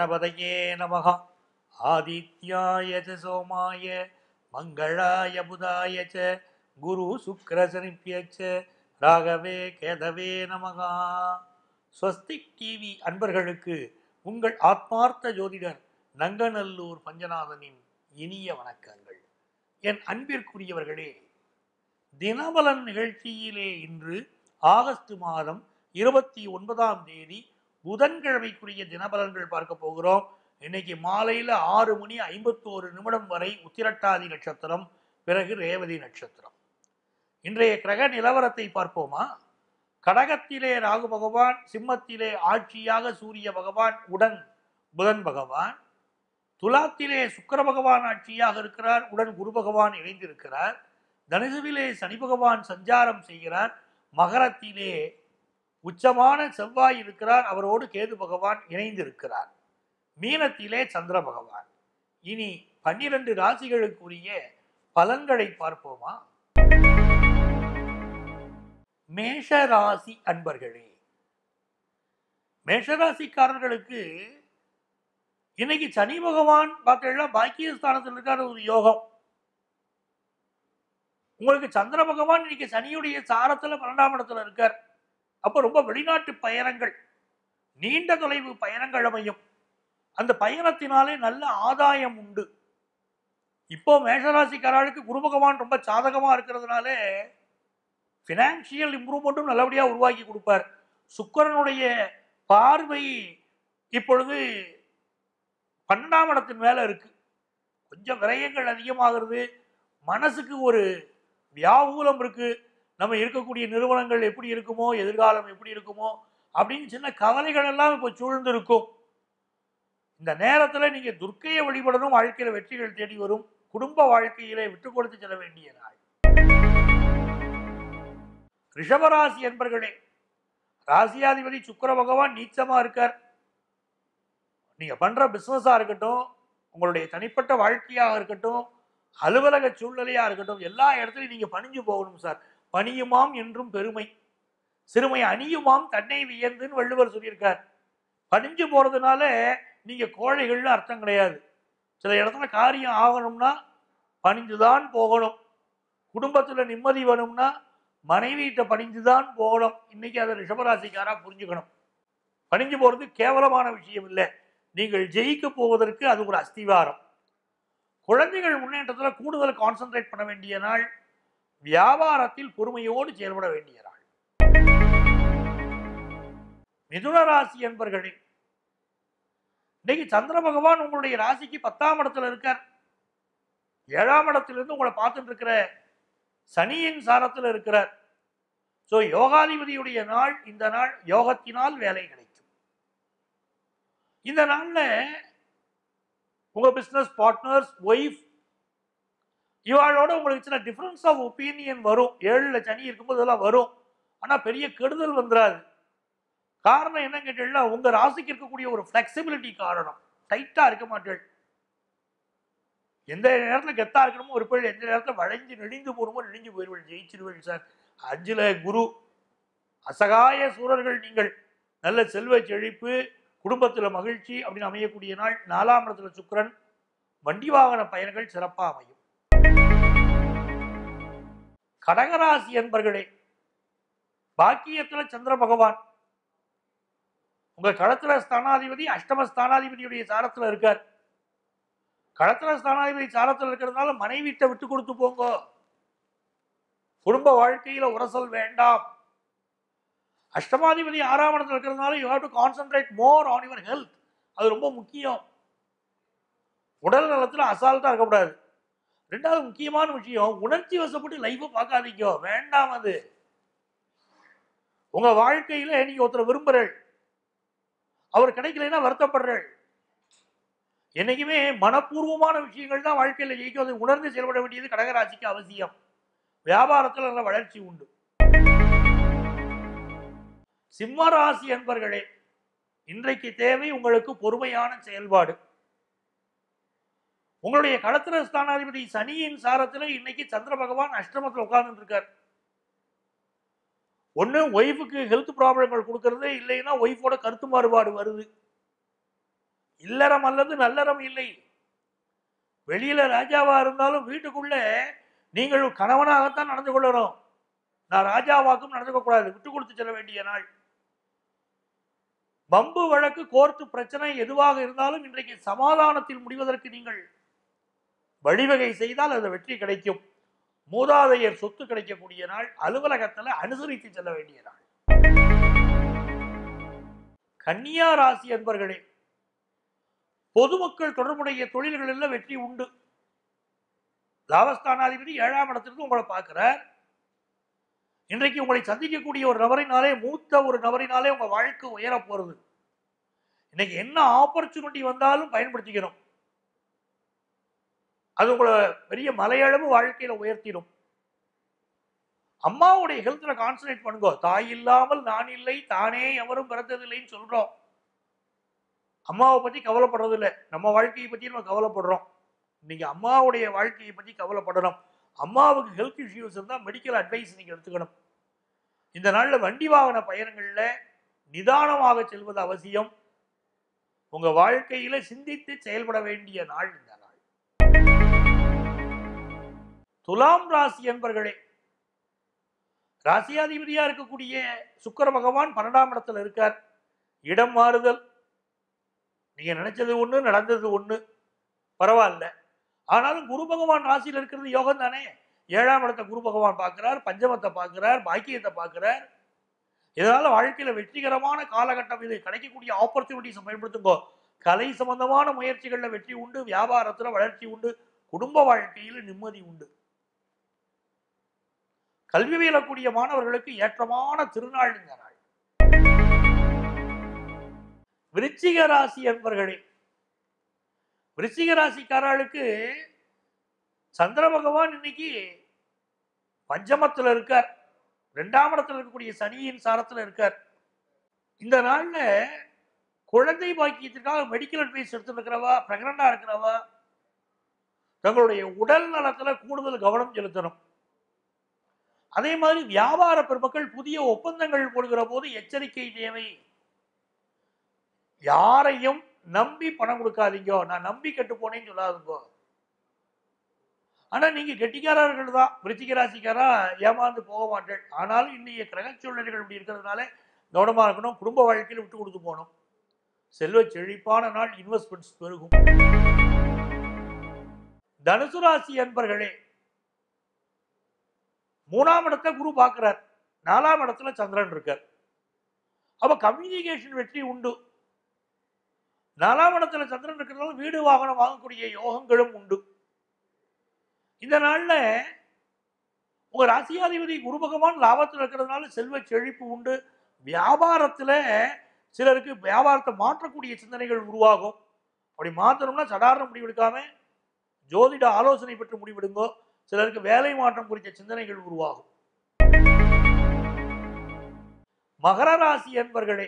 கணபதையே நமக ஆதித்யாய ச சோமாய மங்களாய புதாய ச குரு சுக்கரசனிப்பிய ச ராகவே கேதவே நமகா ஸ்வஸ்திக் டிவி அன்பர்களுக்கு உங்கள் ஆத்மார்த்த ஜோதிடர் நங்கநல்லூர் பஞ்சநாதனின் இனிய வணக்கங்கள் என் அன்பிற்குரியவர்களே தினபலன் நிகழ்ச்சியிலே இன்று ஆகஸ்ட் மாதம் இருபத்தி ஒன்பதாம் தேதி புதன்கிழமைக்குரிய தினபலன்கள் பார்க்க போகிறோம் இன்னைக்கு மாலையில ஆறு மணி ஐம்பத்தோரு நிமிடம் வரை உத்திரட்டாதி நட்சத்திரம் பிறகு ரேவதி நட்சத்திரம் இன்றைய கிரக நிலவரத்தை பார்ப்போமா கடகத்திலே ராகு பகவான் சிம்மத்திலே ஆட்சியாக சூரிய பகவான் உடன் புதன் பகவான் துலாத்திலே சுக்கிர பகவான் ஆட்சியாக இருக்கிறார் உடன் குரு பகவான் இணைந்திருக்கிறார் தனுசுவிலே சனி பகவான் சஞ்சாரம் செய்கிறார் மகரத்திலே உச்சமான செவ்வாய் இருக்கிறார் அவரோடு கேது பகவான் இணைந்திருக்கிறார் மீனத்திலே சந்திர பகவான் இனி பன்னிரண்டு ராசிகளுக்குரிய பலன்களை பார்ப்போமா மேஷ ராசி அன்பர்களே மேஷராசிக்காரர்களுக்கு இன்னைக்கு சனி பகவான் பார்த்தீங்கன்னா பாக்கியஸ்தானத்தில் இருக்கார் ஒரு யோகம் உங்களுக்கு சந்திர பகவான் இன்னைக்கு சனியுடைய சாரத்துல பன்னெண்டாம் இடத்துல இருக்கார் அப்போ ரொம்ப வெளிநாட்டு பயணங்கள் நீண்ட தொலைவு பயணங்கள் அமையும் அந்த பயணத்தினாலே நல்ல ஆதாயம் உண்டு இப்போ மேஷராசிக்காரர்களுக்கு குரு பகவான் ரொம்ப சாதகமா இருக்கிறதுனால ஃபினான்ஷியல் இம்ப்ரூவ்மெண்ட்டும் நல்லபடியாக உருவாக்கி கொடுப்பார் சுக்கரனுடைய பார்வை இப்பொழுது பன்னெண்டாம் இடத்தின் மேலே இருக்கு கொஞ்சம் விரயங்கள் அதிகமாகிறது மனசுக்கு ஒரு வியாபூலம் இருக்கு நம்ம இருக்கக்கூடிய நிறுவனங்கள் எப்படி இருக்குமோ எதிர்காலம் எப்படி இருக்குமோ அப்படின்னு சின்ன கவலைகள் எல்லாம் இப்போ சூழ்ந்து இருக்கும் இந்த நேரத்தில் நீங்க துர்க்கையை வழிபடணும் வாழ்க்கையில வெற்றிகள் தேடி வரும் குடும்ப வாழ்க்கையிலே விட்டு கொடுத்து செல்ல வேண்டிய நாள் ரிஷபராசி என்பர்களே ராசியாதிபதி சுக்கிர பகவான் நீச்சமா இருக்கார் நீங்க பண்ற பிசினஸா இருக்கட்டும் உங்களுடைய தனிப்பட்ட வாழ்க்கையாக இருக்கட்டும் அலுவலக சூழ்நிலையா இருக்கட்டும் எல்லா இடத்துலையும் நீங்க பணிஞ்சு போகணும் சார் பணியுமாம் என்றும் பெருமை சிறுமை அணியுமாம் தன்னை வியந்துன்னு வள்ளுவர் சொல்லியிருக்கார் பணிஞ்சு போறதுனால நீங்க கோழைகள்னு அர்த்தம் கிடையாது சில இடத்துல காரியம் ஆகணும்னா பணிஞ்சுதான் போகணும் குடும்பத்துல நிம்மதி வேணும்னா மனைவியிட்ட பணிஞ்சுதான் போகணும் இன்னைக்கு அதை ரிஷபராசிக்காரா புரிஞ்சுக்கணும் பணிஞ்சு போறது கேவலமான விஷயம் இல்லை நீங்கள் ஜெயிக்க போவதற்கு அது ஒரு அஸ்திவாரம் குழந்தைகள் முன்னேற்றத்தில் கூடுதல் கான்சென்ட்ரேட் பண்ண வேண்டிய நாள் வியாபாரத்தில் பொறுமையோடு செயல்பட வேண்டிய நாள் மிதுன ராசி என்பர்களே இன்னைக்கு சந்திர பகவான் உங்களுடைய ராசிக்கு பத்தாம் இடத்துல இருக்கார் ஏழாம் இடத்திலிருந்து உங்களை பார்த்துட்டு இருக்கிற சனியின் சாரத்தில் இருக்கிறார் ஸோ யோகாதிபதியுடைய நாள் இந்த நாள் யோகத்தினால் வேலை கிடைக்கும் இந்த நாள்ல உங்க பிசினஸ் பார்ட்னர்ஸ் ஒய்ஃப் இவாளோட உங்களுக்கு சில டிஃபரன்ஸ் ஆஃப் ஒப்பீனியன் வரும் ஏழுல சனி இருக்கும்போது இதெல்லாம் வரும் ஆனா பெரிய கெடுதல் வந்துடாது காரணம் என்ன கேட்டீங்கன்னா உங்க ராசிக்கு இருக்கக்கூடிய ஒரு ஃபிளெக்சிபிலிட்டி காரணம் டைட்டா இருக்க மாட்டேள் எந்த நேரத்தில் கெத்தா இருக்கணுமோ ஒரு பேர் எந்த நேரத்தில் வளைஞ்சு நெளிந்து போகணுமோ நெளிஞ்சு போயிடுவேன் ஜெயிச்சிருவேன் சார் அஞ்சுல குரு அசகாய சூரர்கள் நீங்கள் நல்ல செல்வ செழிப்பு குடும்பத்துல மகிழ்ச்சி அப்படின்னு அமையக்கூடிய நாள் நாலாம் இடத்துல சுக்கிரன் வண்டி வாகன பயணங்கள் சிறப்பாக அமையும் கடகராசி என்பர்களே பாக்கியத்துல சந்திர பகவான் உங்க களத்துல ஸ்தானாதிபதி அஷ்டம ஸ்தானாதிபதியுடைய சாரத்துல இருக்கார் களத்துல ஸ்தானாதிபதி சாரத்தில் இருக்கிறதுனால மனைவிட்ட விட்டு கொடுத்து போங்க குடும்ப வாழ்க்கையில உரசல் வேண்டாம் அஷ்டமாதிபதி ஆறாம் இடத்துல இருக்கிறதுனால you have to concentrate more on your health அது ரொம்ப முக்கியம் உடல் நலத்துல அசால்ட்டா இருக்கக்கூடாது ரெண்டாவது முக்கியமான விஷயம் உணர்ச்சி வசப்பட்டு லைஃபை பார்க்காதீங்க வேண்டாம் அது உங்க வாழ்க்கையில நீங்க ஒருத்தரை விரும்புறள் அவர் கிடைக்கலைன்னா வருத்தப்படுறள் என்னைக்குமே மனப்பூர்வமான விஷயங்கள் தான் வாழ்க்கையில ஜெயிக்கும் அதை உணர்ந்து செயல்பட வேண்டியது கடகராசிக்கு அவசியம் வியாபாரத்தில் நல்ல வளர்ச்சி உண்டு சிம்ம ராசி என்பர்களே இன்றைக்கு தேவை உங்களுக்கு பொறுமையான செயல்பாடு உங்களுடைய களத்திர ஸ்தானாதிபதி சனியின் சாரத்துல இன்னைக்கு சந்திர பகவான் அஷ்டமத்தில் உட்கார்ந்து இருக்கார் ஒண்ணு ஒய்ஃபுக்கு ஹெல்த் ப்ராப்ளங்கள் கொடுக்கறது இல்லைன்னா ஒய்ஃபோட கருத்து மாறுபாடு வருது இல்லறம் அல்லது நல்லறம் இல்லை வெளியில ராஜாவா இருந்தாலும் வீட்டுக்குள்ள நீங்கள் கணவனாகத்தான் நடந்து கொள்ளணும் நான் ராஜாவாக்கும் நடந்துக்க கூடாது விட்டு கொடுத்து செல்ல வேண்டிய நாள் வம்பு வழக்கு கோர்ட்டு பிரச்சனை எதுவாக இருந்தாலும் இன்றைக்கு சமாதானத்தில் முடிவதற்கு நீங்கள் வழிவகை செய்தால் அது வெற்றி கிடைக்கும் மூதாதையர் சொத்து கிடைக்கக்கூடிய நாள் அலுவலகத்துல அனுசரித்து செல்ல வேண்டிய நாள் கன்னியா ராசி அன்பர்களே பொதுமக்கள் தொடர்புடைய தொழில்களில் வெற்றி உண்டு லாபஸ்தானாதிபதி ஏழாம் இடத்திலிருந்து உங்களை பார்க்கிறார் இன்றைக்கு உங்களை சந்திக்கக்கூடிய ஒரு நபரினாலே மூத்த ஒரு நபரினாலே உங்க வாழ்க்கை உயர போறது இன்னைக்கு என்ன ஆப்பர்ச்சுனிட்டி வந்தாலும் பயன்படுத்திக்கணும் அது உங்களை பெரிய மலையளவு வாழ்க்கையில உயர்த்திடும் அம்மாவுடைய ஹெல்த்ல கான்சன்ட்ரேட் பண்ணுங்க தாய் இல்லாமல் நான் இல்லை தானே எவரும் பிறந்ததில்லைன்னு சொல்றோம் அம்மாவை பத்தி கவலைப்படுறது இல்லை நம்ம வாழ்க்கையை பத்தி நம்ம கவலைப்படுறோம் நீங்க அம்மாவுடைய வாழ்க்கையை பத்தி கவலைப்படணும் அம்மாவுக்கு ஹெல்த் இஷ்யூஸ் இருந்தால் மெடிக்கல் அட்வைஸ் நீங்க எடுத்துக்கணும் இந்த நாள்ல வண்டி வாகன பயணங்கள்ல நிதானமாக செல்வது அவசியம் உங்க வாழ்க்கையில சிந்தித்து செயல்பட வேண்டிய நாள் இந்த நாள் துலாம் ராசி என்பர்களே ராசியாதிபதியா இருக்கக்கூடிய சுக்கிர பகவான் பன்னெண்டாம் இடத்துல இருக்கார் இடம் மாறுதல் நீங்க நினைச்சது ஒண்ணு நடந்தது ஒண்ணு பரவாயில்ல ஆனாலும் குரு பகவான் ராசியில் இருக்கிறது யோகம் தானே ஏழாம் இடத்தை குரு பகவான் பார்க்கிறார் பஞ்சமத்தை பார்க்கிறார் பாக்கியத்தை பார்க்கிறார் இதனால வாழ்க்கையில வெற்றிகரமான காலகட்டம் இது கிடைக்கக்கூடிய ஆப்பர்ச்சுனிட்டிஸ் பயன்படுத்துங்கோ கலை சம்பந்தமான முயற்சிகள்ல வெற்றி உண்டு வியாபாரத்துல வளர்ச்சி உண்டு குடும்ப வாழ்க்கையில் நிம்மதி உண்டு கல்வி பயிலக்கூடிய மாணவர்களுக்கு ஏற்றமான திருநாள் இந்த நாள் விருச்சிக ராசி என்பர்களே விருச்சிக ராசிக்காரர்களுக்கு சந்திர பகவான் இன்னைக்கு பஞ்சமத்துல இருக்கார் ரெண்டாம் இடத்துல இருக்கக்கூடிய சனியின் சாரத்துல இருக்கார் இந்த நாள்ல குழந்தை பாக்கியத்திற்காக மெடிக்கல் அட்வைஸ் எடுத்துட்டு இருக்கிறவா பிரெக்னண்டா இருக்கிறவா தங்களுடைய உடல் நலத்துல கூடுதல் கவனம் செலுத்தணும் அதே மாதிரி வியாபார பெருமக்கள் புதிய ஒப்பந்தங்கள் போடுகிற போது எச்சரிக்கை தேவை யாரையும் நம்பி பணம் கொடுக்காதீங்க நான் நம்பி கெட்டு போனேன்னு சொல்லாதுங்கோ ஆனா நீங்க கெட்டிக்காரர்கள் தான் விருச்சிக ராசிக்காரா ஏமாந்து போக மாட்டேன் ஆனாலும் இன்னைய கிரக சூழ்நிலைகள் இப்படி இருக்கிறதுனால கவனமா இருக்கணும் குடும்ப வாழ்க்கையில் விட்டு கொடுத்து போகணும் செல்வ செழிப்பான நாள் இன்வெஸ்ட்மெண்ட்ஸ் பெருகும் தனுசு ராசி அன்பர்களே மூணாம் இடத்தை குரு பார்க்கிறார் நாலாம் இடத்துல சந்திரன் இருக்கார் அப்ப கம்யூனிகேஷன் வெற்றி உண்டு நாலாம் இடத்துல சந்திரன் இருக்கிறதால வீடு வாகனம் வாங்கக்கூடிய யோகங்களும் உண்டு இந்த நாள்ல உங்க ராசியாதிபதி குரு பகவான் லாபத்தில் இருக்கிறதுனால செல்வ செழிப்பு உண்டு வியாபாரத்துல சிலருக்கு வியாபாரத்தை மாற்றக்கூடிய சிந்தனைகள் உருவாகும் அப்படி மாற்றணும்னா சாதாரண முடிவெடுக்காம ஜோதிட ஆலோசனை பெற்று முடிவெடுங்கோ சிலருக்கு வேலை மாற்றம் குறித்த சிந்தனைகள் உருவாகும் மகர ராசி என்பர்களே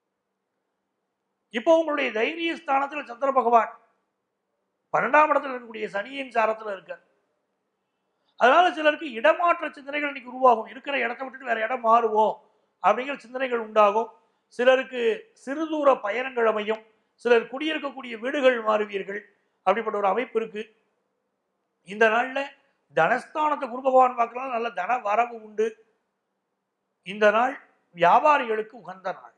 இப்போ உங்களுடைய தைரிய ஸ்தானத்துல சந்திர பகவான் பன்னெண்டாம் இடத்துல இருக்கக்கூடிய சனியின் சாரத்துல இருக்கார் அதனால சிலருக்கு இடமாற்ற சிந்தனைகள் இன்னைக்கு உருவாகும் இருக்கிற இடத்த விட்டுட்டு வேற இடம் மாறுவோம் அப்படிங்கிற சிந்தனைகள் உண்டாகும் சிலருக்கு சிறு தூர பயணங்கள் அமையும் சிலர் குடியிருக்கக்கூடிய வீடுகள் மாறுவீர்கள் அப்படிப்பட்ட ஒரு அமைப்பு இருக்கு இந்த நாள்ல தனஸ்தானத்தை குரு பகவான் பார்க்கலாம் நல்ல தன வரவு உண்டு இந்த நாள் வியாபாரிகளுக்கு உகந்த நாள்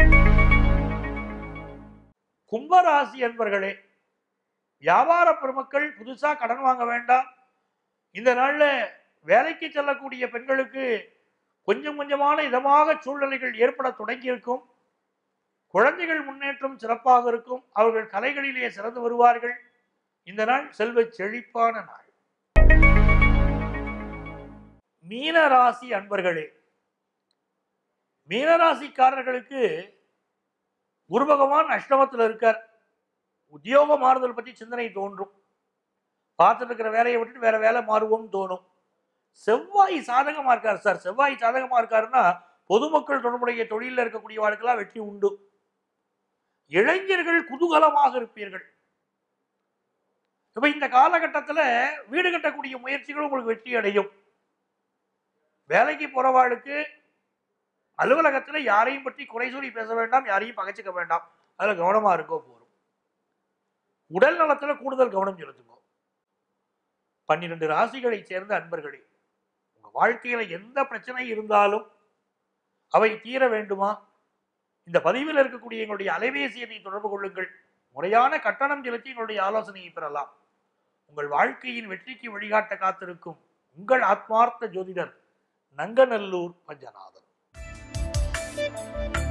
கும்பராசி என்பர்களே வியாபார பெருமக்கள் புதுசா கடன் வாங்க வேண்டாம் இந்த நாள்ல வேலைக்கு செல்லக்கூடிய பெண்களுக்கு கொஞ்சம் கொஞ்சமான இதமாக சூழ்நிலைகள் ஏற்பட தொடங்கி இருக்கும் குழந்தைகள் முன்னேற்றம் சிறப்பாக இருக்கும் அவர்கள் கலைகளிலே சிறந்து வருவார்கள் இந்த நாள் செல்வ செழிப்பான நாள் மீன ராசி அன்பர்களே மீனராசிக்காரர்களுக்கு குரு பகவான் அஷ்டமத்தில் இருக்கார் உத்தியோக மாறுதல் பற்றி சிந்தனை தோன்றும் பார்த்துட்டு இருக்கிற வேலையை விட்டுட்டு வேற வேலை மாறுவோம்னு தோணும் செவ்வாய் சாதகமா இருக்கார் சார் செவ்வாய் சாதகமா இருக்காருன்னா பொதுமக்கள் தொடர்புடைய தொழிலில் இருக்கக்கூடிய வாழ்க்கைலாம் வெற்றி உண்டு இளைஞர்கள் குதூகலமாக இருப்பீர்கள் இப்ப இந்த காலகட்டத்துல வீடு கட்டக்கூடிய முயற்சிகள் உங்களுக்கு வெற்றி அடையும் வேலைக்கு போறவாளுக்கு அலுவலகத்துல யாரையும் பற்றி குறை சொல்லி பேச வேண்டாம் யாரையும் பகைச்சிக்க வேண்டாம் அதுல கவனமா இருக்கோ போறோம் உடல் நலத்துல கூடுதல் கவனம் செலுத்துங்க பன்னிரண்டு ராசிகளை சேர்ந்த அன்பர்களே உங்க வாழ்க்கையில எந்த பிரச்சனை இருந்தாலும் அவை தீர வேண்டுமா இந்த பதிவில் இருக்கக்கூடிய எங்களுடைய அலைபேசி எண்ணை தொடர்பு கொள்ளுங்கள் முறையான கட்டணம் செலுத்தி எங்களுடைய ஆலோசனையை பெறலாம் உங்கள் வாழ்க்கையின் வெற்றிக்கு வழிகாட்ட காத்திருக்கும் உங்கள் ஆத்மார்த்த ஜோதிடர் நங்கநல்லூர் பஞ்சநாதன்